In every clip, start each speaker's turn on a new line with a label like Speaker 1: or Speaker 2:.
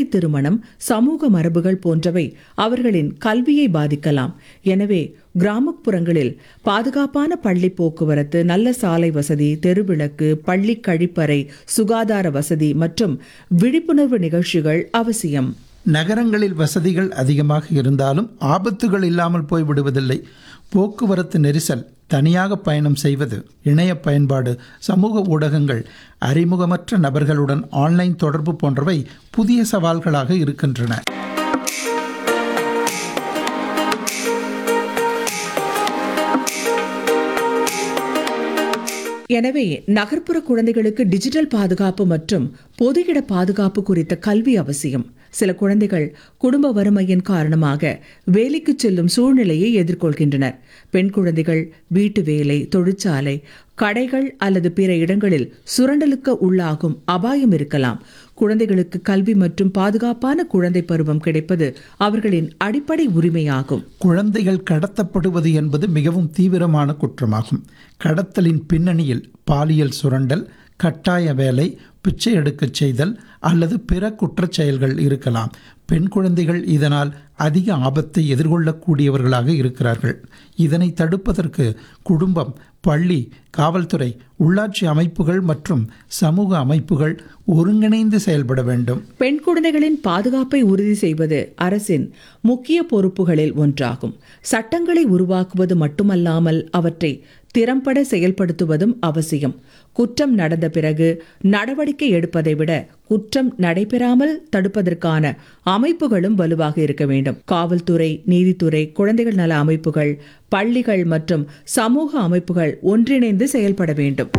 Speaker 1: திருமணம் சமூக மரபுகள் போன்றவை அவர்களின் கல்வியை பாதிக்கலாம் எனவே கிராமப்புறங்களில் பாதுகாப்பான பள்ளி போக்குவரத்து நல்ல சாலை வசதி தெருவிளக்கு பள்ளி கழிப்பறை சுகாதார வசதி மற்றும் விழிப்புணர்வு நிகழ்ச்சிகள் அவசியம்
Speaker 2: நகரங்களில் வசதிகள் அதிகமாக இருந்தாலும் ஆபத்துகள் இல்லாமல் போய்விடுவதில்லை போக்குவரத்து நெரிசல் தனியாக பயணம் செய்வது இணைய பயன்பாடு சமூக ஊடகங்கள் அறிமுகமற்ற நபர்களுடன் ஆன்லைன் தொடர்பு போன்றவை புதிய சவால்களாக இருக்கின்றன
Speaker 1: எனவே நகர்ப்புற குழந்தைகளுக்கு டிஜிட்டல் பாதுகாப்பு மற்றும் பொது இட பாதுகாப்பு குறித்த கல்வி அவசியம் சில குழந்தைகள் குடும்ப வறுமையின் காரணமாக வேலைக்கு செல்லும் சூழ்நிலையை எதிர்கொள்கின்றனர் பெண் குழந்தைகள் வீட்டு வேலை தொழிற்சாலை கடைகள் அல்லது பிற இடங்களில் சுரண்டலுக்கு உள்ளாகும் அபாயம் இருக்கலாம் குழந்தைகளுக்கு கல்வி மற்றும் பாதுகாப்பான குழந்தை பருவம் கிடைப்பது அவர்களின் அடிப்படை உரிமையாகும்
Speaker 2: குழந்தைகள் கடத்தப்படுவது என்பது மிகவும் தீவிரமான குற்றமாகும் கடத்தலின் பின்னணியில் பாலியல் சுரண்டல் கட்டாய வேலை பிச்சை எடுக்கச் செய்தல் அல்லது பிற குற்றச் செயல்கள் இருக்கலாம் பெண் குழந்தைகள் இதனால் அதிக ஆபத்தை எதிர்கொள்ளக்கூடியவர்களாக இருக்கிறார்கள் இதனை தடுப்பதற்கு குடும்பம் பள்ளி காவல்துறை உள்ளாட்சி அமைப்புகள் மற்றும் சமூக அமைப்புகள் ஒருங்கிணைந்து செயல்பட வேண்டும்
Speaker 1: பெண் குழந்தைகளின் பாதுகாப்பை உறுதி செய்வது அரசின் முக்கிய பொறுப்புகளில் ஒன்றாகும் சட்டங்களை உருவாக்குவது மட்டுமல்லாமல் அவற்றை திறம்பட செயல்படுத்துவதும் அவசியம் குற்றம் நடந்த பிறகு நடவடிக்கை எடுப்பதை விட குற்றம் நடைபெறாமல் தடுப்பதற்கான அமைப்புகளும் வலுவாக இருக்க வேண்டும் காவல்துறை நீதித்துறை குழந்தைகள் நல அமைப்புகள் பள்ளிகள் மற்றும் சமூக அமைப்புகள் ஒன்றிணைந்து செயல்பட வேண்டும்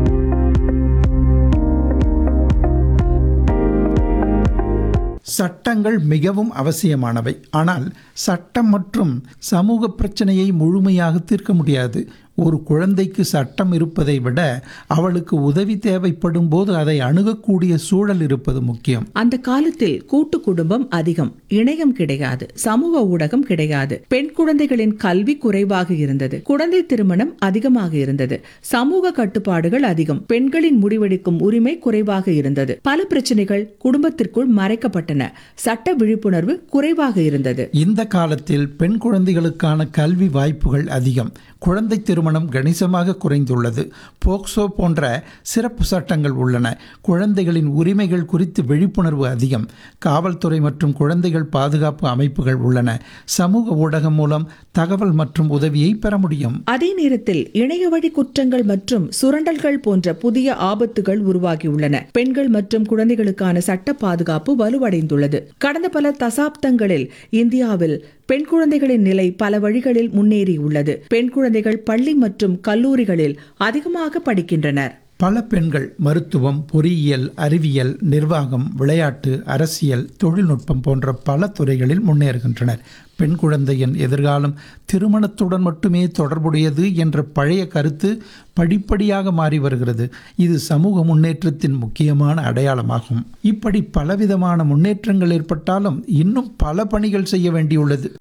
Speaker 2: சட்டங்கள் மிகவும் அவசியமானவை ஆனால் சட்டம் மற்றும் சமூக பிரச்சனையை முழுமையாக தீர்க்க முடியாது ஒரு குழந்தைக்கு சட்டம் இருப்பதை விட அவளுக்கு உதவி தேவைப்படும் போது அதை அணுகக்கூடிய சூழல் இருப்பது முக்கியம்
Speaker 1: அந்த காலத்தில் கூட்டு குடும்பம் அதிகம் இணையம் கிடையாது சமூக ஊடகம் கிடையாது பெண் குழந்தைகளின் கல்வி குறைவாக இருந்தது குழந்தை திருமணம் அதிகமாக இருந்தது சமூக கட்டுப்பாடுகள் அதிகம் பெண்களின் முடிவெடுக்கும் உரிமை குறைவாக இருந்தது பல பிரச்சனைகள் குடும்பத்திற்குள் மறைக்கப்பட்டன சட்ட விழிப்புணர்வு குறைவாக இருந்தது
Speaker 2: இந்த காலத்தில் பெண் குழந்தைகளுக்கான கல்வி வாய்ப்புகள் அதிகம் குழந்தை திருமணம் கணிசமாக குறைந்துள்ளது போக்சோ போன்ற சிறப்பு சட்டங்கள் உள்ளன குழந்தைகளின் உரிமைகள் குறித்து விழிப்புணர்வு அதிகம் காவல்துறை மற்றும் குழந்தைகள் பாதுகாப்பு அமைப்புகள் உள்ளன சமூக ஊடகம் மூலம் தகவல் மற்றும் உதவியை பெற முடியும்
Speaker 1: அதே நேரத்தில் இணைய வழி குற்றங்கள் மற்றும் சுரண்டல்கள் போன்ற புதிய ஆபத்துகள் உருவாகியுள்ளன பெண்கள் மற்றும் குழந்தைகளுக்கான சட்ட பாதுகாப்பு வலுவடைந்துள்ளது கடந்த பல தசாப்தங்களில் இந்தியாவில் பெண் குழந்தைகளின் நிலை பல வழிகளில் முன்னேறியுள்ளது பெண் குழந்தைகள் பள்ளி மற்றும் கல்லூரிகளில் அதிகமாக படிக்கின்றனர்
Speaker 2: பல பெண்கள் மருத்துவம் பொறியியல் அறிவியல் நிர்வாகம் விளையாட்டு அரசியல் தொழில்நுட்பம் போன்ற பல துறைகளில் முன்னேறுகின்றனர் பெண் குழந்தையின் எதிர்காலம் திருமணத்துடன் மட்டுமே தொடர்புடையது என்ற பழைய கருத்து படிப்படியாக மாறி வருகிறது இது சமூக முன்னேற்றத்தின் முக்கியமான அடையாளமாகும் இப்படி பலவிதமான முன்னேற்றங்கள் ஏற்பட்டாலும் இன்னும் பல பணிகள் செய்ய வேண்டியுள்ளது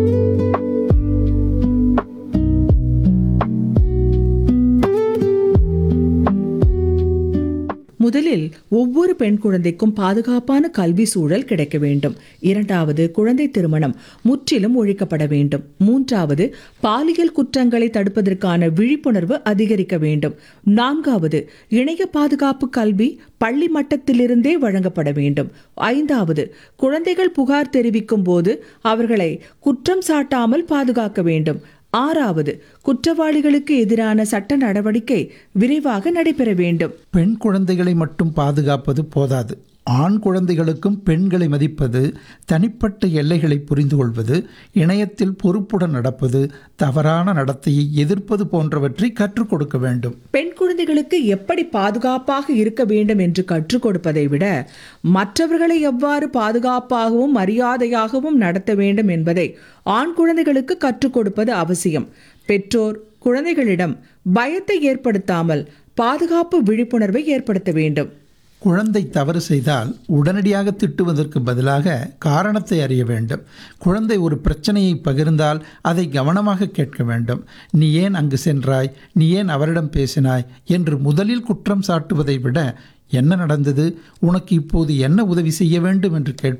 Speaker 1: முதலில் ஒவ்வொரு பெண் குழந்தைக்கும் பாதுகாப்பான கல்வி சூழல் கிடைக்க வேண்டும் இரண்டாவது குழந்தை திருமணம் முற்றிலும் ஒழிக்கப்பட வேண்டும் மூன்றாவது பாலியல் குற்றங்களை தடுப்பதற்கான விழிப்புணர்வு அதிகரிக்க வேண்டும் நான்காவது இணைய பாதுகாப்பு கல்வி பள்ளி மட்டத்திலிருந்தே வழங்கப்பட வேண்டும் ஐந்தாவது குழந்தைகள் புகார் தெரிவிக்கும் போது அவர்களை குற்றம் சாட்டாமல் பாதுகாக்க வேண்டும் ஆறாவது குற்றவாளிகளுக்கு எதிரான சட்ட நடவடிக்கை விரைவாக நடைபெற வேண்டும்
Speaker 2: பெண் குழந்தைகளை மட்டும் பாதுகாப்பது போதாது ஆண் குழந்தைகளுக்கும் பெண்களை மதிப்பது தனிப்பட்ட எல்லைகளை புரிந்து கொள்வது இணையத்தில் பொறுப்புடன் நடப்பது தவறான நடத்தையை எதிர்ப்பது போன்றவற்றை கற்றுக் கொடுக்க வேண்டும்
Speaker 1: பெண் குழந்தைகளுக்கு எப்படி பாதுகாப்பாக இருக்க வேண்டும் என்று கற்றுக் கொடுப்பதை விட மற்றவர்களை எவ்வாறு பாதுகாப்பாகவும் மரியாதையாகவும் நடத்த வேண்டும் என்பதை ஆண் குழந்தைகளுக்கு கற்றுக் கொடுப்பது அவசியம் பெற்றோர் குழந்தைகளிடம் பயத்தை ஏற்படுத்தாமல் பாதுகாப்பு விழிப்புணர்வை ஏற்படுத்த வேண்டும்
Speaker 2: குழந்தை தவறு செய்தால் உடனடியாக திட்டுவதற்கு பதிலாக காரணத்தை அறிய வேண்டும் குழந்தை ஒரு பிரச்சனையை பகிர்ந்தால் அதை கவனமாக கேட்க வேண்டும் நீ ஏன் அங்கு சென்றாய் நீ ஏன் அவரிடம் பேசினாய் என்று முதலில் குற்றம் சாட்டுவதை விட என்ன நடந்தது உனக்கு இப்போது என்ன உதவி செய்ய வேண்டும் என்று கேட்பது